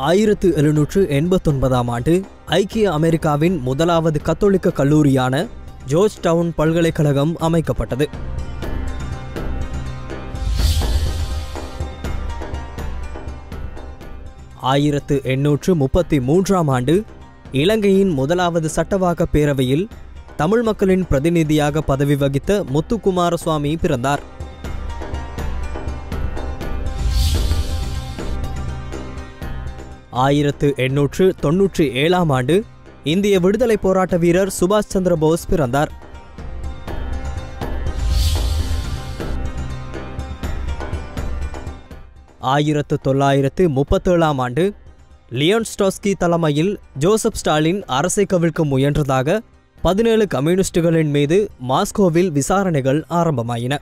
ஆயிரத்து எழுநூற்று எண்பத்தொன்பதாம் ஆண்டு ஐக்கிய அமெரிக்காவின் முதலாவது கத்தோலிக்க கல்லூரியான ஜோர்ஜ் டவுன் பல்கலைக்கழகம் அமைக்கப்பட்டது ஆயிரத்து எண்ணூற்று முப்பத்தி மூன்றாம் ஆண்டு இலங்கையின் முதலாவது சட்டவாக்க பேரவையில் தமிழ் மக்களின் பிரதிநிதியாக பதவி வகித்த முத்துக்குமாரசுவாமி பிறந்தார் ஆயிரத்து எண்ணூற்று தொன்னூற்றி ஏழாம் ஆண்டு இந்திய விடுதலை போராட்ட வீரர் சுபாஷ் சந்திர போஸ் பிறந்தார் ஆயிரத்து தொள்ளாயிரத்து முப்பத்தேழாம் ஆண்டு லியோன் ஸ்டாஸ்கி தலைமையில் ஜோசப் ஸ்டாலின் அரசை கவிழ்க்க முயன்றதாக பதினேழு கம்யூனிஸ்டுகளின் மீது மாஸ்கோவில் விசாரணைகள் ஆரம்பமாயின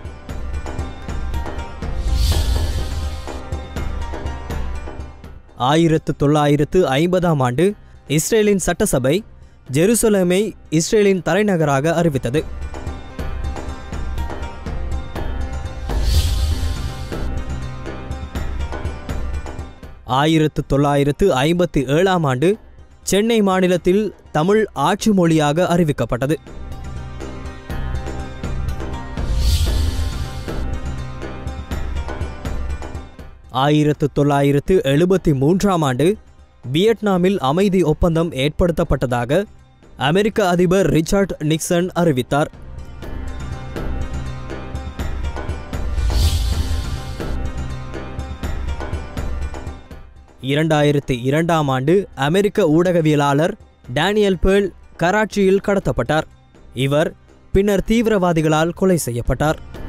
ஆயிரத்து தொள்ளாயிரத்து ஐம்பதாம் ஆண்டு இஸ்ரேலின் சட்டசபை ஜெருசலேமை இஸ்ரேலின் தலைநகராக அறிவித்தது ஆயிரத்து தொள்ளாயிரத்து ஐம்பத்தி ஏழாம் ஆண்டு சென்னை மாநிலத்தில் தமிழ் ஆட்சி மொழியாக அறிவிக்கப்பட்டது ஆயிரத்து தொள்ளாயிரத்து எழுபத்தி மூன்றாம் ஆண்டு வியட்நாமில் அமைதி ஒப்பந்தம் ஏற்படுத்தப்பட்டதாக அமெரிக்க அதிபர் ரிச்சர்ட் நிக்சன் அறிவித்தார் இரண்டாயிரத்து இரண்டாம் ஆண்டு அமெரிக்க ஊடகவியலாளர் டேனியல் பேர்ல் கராச்சியில் கடத்தப்பட்டார் இவர் பின்னர் தீவிரவாதிகளால் கொலை செய்யப்பட்டார்